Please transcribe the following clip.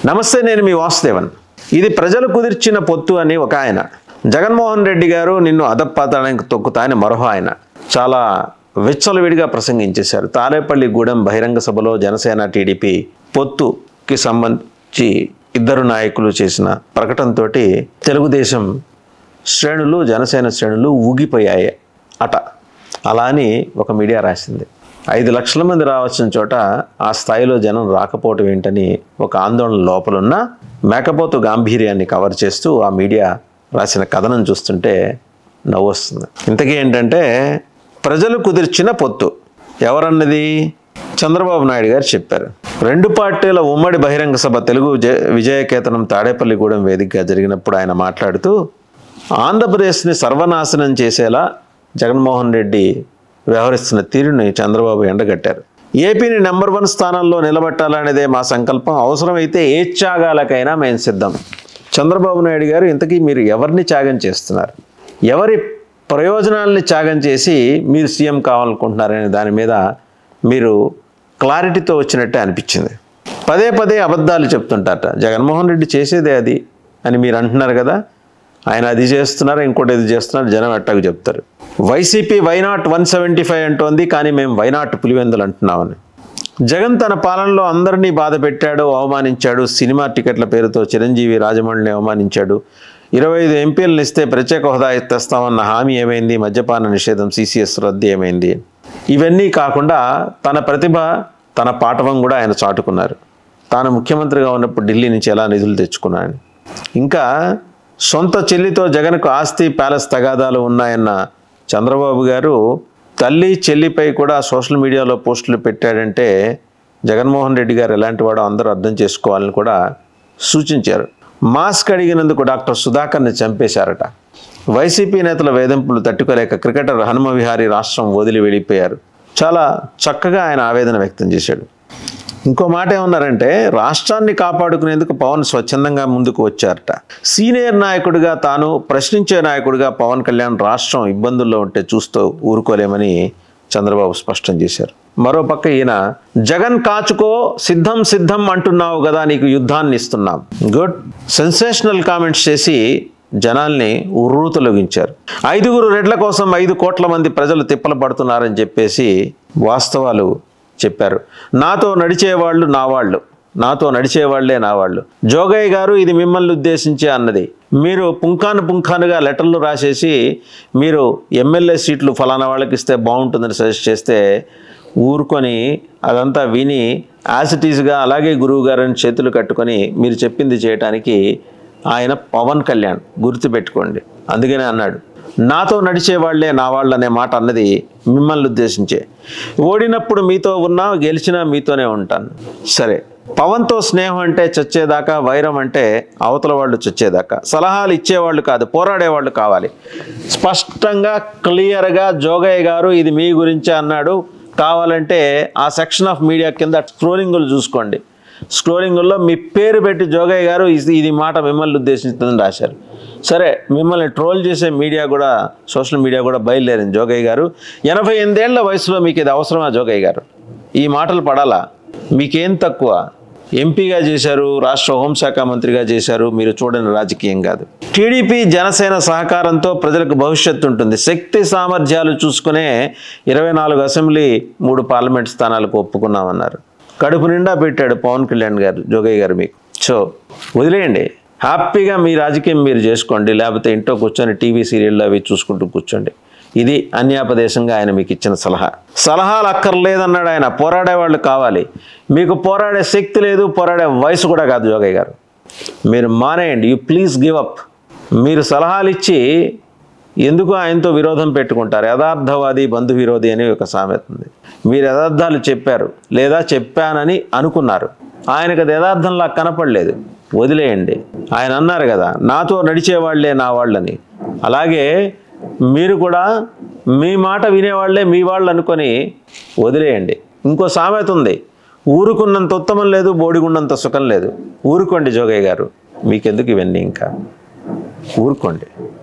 నమస్తే నేను మీ వాసుదేవన్ ఇది ప్రజలు కుదిర్చిన పొత్తు అని ఒక ఆయన జగన్మోహన్ రెడ్డి గారు నిన్ను అధపాతానికి తొక్కుతా అని మరో ఆయన చాలా విచ్చలవిడిగా ప్రసంగించేశారు తారేపల్లి గూడెం బహిరంగ సభలో జనసేన టీడీపీ పొత్తుకి సంబంధించి ఇద్దరు నాయకులు చేసిన ప్రకటనతో తెలుగుదేశం శ్రేణులు జనసేన శ్రేణులు ఊగిపోయాయి అట అలా అని ఒక మీడియా రాసింది ఐదు లక్షల మంది రావాల్సిన చోట ఆ స్థాయిలో జనం రాకపోవటం ఏంటని ఒక ఆందోళన లోపలున్న మేకపోతు గాంభీర్యాన్ని కవర్ చేస్తూ ఆ మీడియా రాసిన కథనం చూస్తుంటే నవ్వు వస్తుంది ఇంతకీ ఏంటంటే ప్రజలు కుదిర్చిన పొత్తు ఎవరన్నది చంద్రబాబు నాయుడు గారు చెప్పారు రెండు పార్టీల ఉమ్మడి బహిరంగ సభ తెలుగు జ- విజయకేతనం తాడేపల్లిగూడెం వేదికగా జరిగినప్పుడు ఆయన మాట్లాడుతూ ఆంధ్రప్రదేశ్ని సర్వనాశనం చేసేలా జగన్మోహన్ రెడ్డి వ్యవహరిస్తున్న తీరుని చంద్రబాబు ఎండగట్టారు ఏపీని నెంబర్ వన్ స్థానంలో నిలబెట్టాలనేదే మా సంకల్పం అవసరమైతే ఏ త్యాగాలకైనా మేము సిద్ధం చంద్రబాబు నాయుడు గారు ఇంతకీ మీరు ఎవరిని త్యాగం చేస్తున్నారు ఎవరి ప్రయోజనాల్ని త్యాగం చేసి మీరు సీఎం కావాలనుకుంటున్నారనే దాని మీద మీరు క్లారిటీతో వచ్చినట్టే అనిపించింది పదే పదే అబద్ధాలు చెప్తుంటారట జగన్మోహన్ రెడ్డి చేసేదే అది అని మీరు అంటున్నారు కదా ఆయన అది చేస్తున్నారు ఇంకోటి ఇది చేస్తున్నారు జనం ఎట్టకు చెప్తారు YCP why not one seventy five అంటోంది కానీ మేము వైనాట్ పులివెందులు అంటున్నామని జగన్ తన పాలనలో అందరినీ బాధ పెట్టాడు అవమానించాడు సినిమా టికెట్ల పేరుతో చిరంజీవి రాజమౌళిని అవమానించాడు ఇరవై ఐదు ఎంపీలను ఇస్తే ప్రత్యేక హోదా తెస్తామన్న హామీ ఏమైంది మద్యపాన నిషేధం సీసీఎస్ రద్దు ఏమైంది ఇవన్నీ కాకుండా తన ప్రతిభ తన పాఠవం కూడా ఆయన చాటుకున్నారు తాను ముఖ్యమంత్రిగా ఉన్నప్పుడు ఢిల్లీ నుంచి ఎలా నిధులు తెచ్చుకున్నాను ఇంకా సొంత చెల్లితో జగన్కు ఆస్తి ప్యాలెస్ తగాదాలు ఉన్నాయన్న చంద్రబాబు గారు తల్లి చెల్లిపై కూడా సోషల్ మీడియాలో పోస్టులు పెట్టాడంటే జగన్మోహన్ రెడ్డి గారు ఎలాంటి వాడో అందరూ అర్థం చేసుకోవాలని కూడా సూచించారు మాస్క్ అడిగినందుకు డాక్టర్ సుధాకర్ని చంపేశారట వైసీపీ నేతల వేధింపులు తట్టుకోలేక క్రికెటర్ హనుమ విహారీ రాష్ట్రం వదిలి వెళ్ళిపోయారు చాలా చక్కగా ఆయన ఆవేదన వ్యక్తం చేశాడు ఇంకో మాట ఏమన్నారంటే రాష్ట్రాన్ని కాపాడుకునేందుకు పవన్ స్వచ్ఛందంగా ముందుకు వచ్చారట సీనియర్ నాయకుడిగా తాను ప్రశ్నించే నాయకుడిగా పవన్ కళ్యాణ్ రాష్ట్రం ఇబ్బందుల్లో ఉంటే చూస్తూ ఊరుకోలేమని చంద్రబాబు స్పష్టం చేశారు మరోపక్క ఈయన జగన్ కాచుకో సిద్ధం సిద్ధం అంటున్నావు కదా నీకు యుద్ధాన్ని ఇస్తున్నాం గుడ్ సెన్సేషనల్ కామెంట్స్ చేసి జనాల్ని ఉర్రూ తొలగించారు ఐదుగురు రెడ్ల కోసం ఐదు కోట్ల మంది ప్రజలు తిప్పలు పడుతున్నారని చెప్పేసి వాస్తవాలు చెప్పారు నాతో నడిచేవాళ్ళు నా వాళ్ళు నాతో నడిచేవాళ్లే నా వాళ్ళు జోగయ్య గారు ఇది మిమ్మల్ని ఉద్దేశించి అన్నది మీరు పుంఖాను పుంఖానుగా లెటర్లు రాసేసి మీరు ఎమ్మెల్యే సీట్లు ఫలానా వాళ్ళకి ఇస్తే బాగుంటుందని సజెస్ట్ చేస్తే ఊరుకొని అదంతా విని యాసిటీస్గా అలాగే గురువు గారని చేతులు కట్టుకొని మీరు చెప్పింది చేయటానికి ఆయన పవన్ కళ్యాణ్ గుర్తుపెట్టుకోండి అందుకనే అన్నాడు నాతో నడిచేవాళ్లే నా వాళ్ళు అనే మాట అన్నది మిమ్మల్ని ఉద్దేశించే ఓడినప్పుడు మీతో ఉన్నా గెలిచినా మీతోనే ఉంటాను సరే పవన్తో స్నేహం అంటే చచ్చేదాకా వైరం అంటే అవతల వాళ్ళు చచ్చేదాకా సలహాలు ఇచ్చేవాళ్ళు కాదు పోరాడేవాళ్ళు కావాలి స్పష్టంగా క్లియర్గా జోగయ్య గారు ఇది మీ గురించే అన్నాడు కావాలంటే ఆ సెక్షన్ ఆఫ్ మీడియా కింద స్క్రోలింగులు చూసుకోండి స్క్రోలింగుల్లో మీ పేరు పెట్టి జోగయ్య గారు ఇది ఇది మాట మిమ్మల్ని ఉద్దేశించిందని రాశారు సరే మిమ్మల్ని ట్రోల్ చేసే మీడియా కూడా సోషల్ మీడియా కూడా బయలుదేరింది జోగయ్య గారు ఎనభై ఎనిమిదేళ్ల వయసులో మీకు ఇది అవసరమా జోగయ్య గారు ఈ మాటలు పడాలా మీకేం తక్కువ ఎంపీగా చేశారు రాష్ట్ర హోంశాఖ మంత్రిగా చేశారు మీరు చూడని రాజకీయం కాదు టీడీపీ జనసేన సహకారంతో ప్రజలకు భవిష్యత్తు ఉంటుంది శక్తి సామర్థ్యాలు చూసుకునే ఇరవై నాలుగు అసెంబ్లీ మూడు పార్లమెంట్ స్థానాలకు ఒప్పుకున్నామన్నారు కడుపు నిండా పెట్టాడు పవన్ కళ్యాణ్ గారు జోగయ్య గారు మీకు సో వదిలేయండి హ్యాపీగా మీ రాజకీయం మీరు చేసుకోండి లేకపోతే ఇంట్లో కూర్చొని టీవీ సీరియల్లో అవి చూసుకుంటూ కూర్చోండి ఇది అన్యాపదేశంగా ఆయన మీకు ఇచ్చిన సలహా సలహాలు అక్కర్లేదన్నాడు ఆయన పోరాడే వాళ్ళు కావాలి మీకు పోరాడే శక్తి లేదు పోరాడే వయసు కూడా కాదు జోగయ్య గారు మీరు మానేయండి యూ ప్లీజ్ గివ్ అప్ మీరు సలహాలు ఇచ్చి ఎందుకు ఆయనతో విరోధం పెట్టుకుంటారు యథార్థవాది బంధు విరోధి అని ఒక సామెత ఉంది మీరు యథార్థాలు చెప్పారు లేదా చెప్పానని అనుకున్నారు ఆయనకు అది యథార్థంలా కనపడలేదు వదిలేయండి ఆయన అన్నారు కదా నాతో నడిచేవాళ్లే నా వాళ్ళని అలాగే మీరు కూడా మీ మాట వినేవాళ్లే మీ వాళ్ళు అనుకొని వదిలేయండి ఇంకో సామెత ఉంది ఊరుకున్నంత ఉత్తమం లేదు బోడిగున్నంత సుఖం లేదు ఊరుకోండి జోగయ్య గారు మీకెందుకు ఇవన్నీ ఇంకా ఊరుకోండి